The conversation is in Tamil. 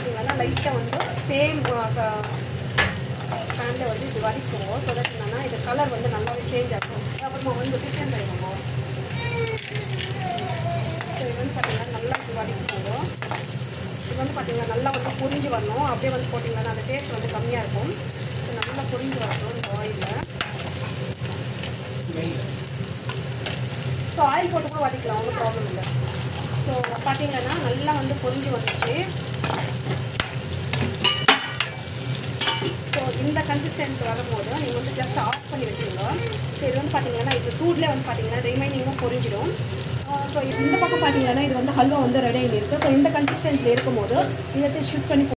பார்த்தீங்கன்னா லைட்டாக வந்து சேம் பேனில் வந்து இது வதக்குவோம் ஸோ தட் என்னன்னா இது கலர் வந்து நல்லாவே சேஞ்ச் ஆகும் அப்புறமா வந்து டிஃப்ரெண்ட் ஆகிடுவோம் ஸோ இது வந்து பார்த்தீங்கன்னா நல்லா இது வதக்கி போடும் இது வந்து பார்த்தீங்கன்னா நல்லா வந்து பொரிஞ்சு வரணும் அப்படியே வந்து போட்டிங்கன்னா அந்த டேஸ்ட் வந்து கம்மியாக இருக்கும் ஸோ நல்லா பொரிஞ்சு வரணும் இந்த ஆயிலில் ஸோ ஆயில் போட்டு கூட வதக்கலாம் ஒன்றும் ப்ராப்ளம் இல்லை ஸோ பார்த்தீங்கன்னா நல்லா வந்து பொரிஞ்சு வந்துச்சு ஸோ இந்த கன்சிஸ்டன்சி வரும்போது நீங்கள் வந்து ஜஸ்ட் ஆஃப் பண்ணி வச்சுருங்க ஸோ இது வந்து பார்த்தீங்கன்னா இது சூட்லேயே வந்து பார்த்தீங்கன்னா ரிமைனிங்கும் பொரிஞ்சிடும் ஸோ இந்த பக்கம் பார்த்தீங்கன்னா இது வந்து ஹல்வா வந்து ரெடி ஆகி இருக்குது ஸோ இந்த கன்சிஸ்டன்சியில் இருக்கும்போது இதை ஷூட் பண்ணி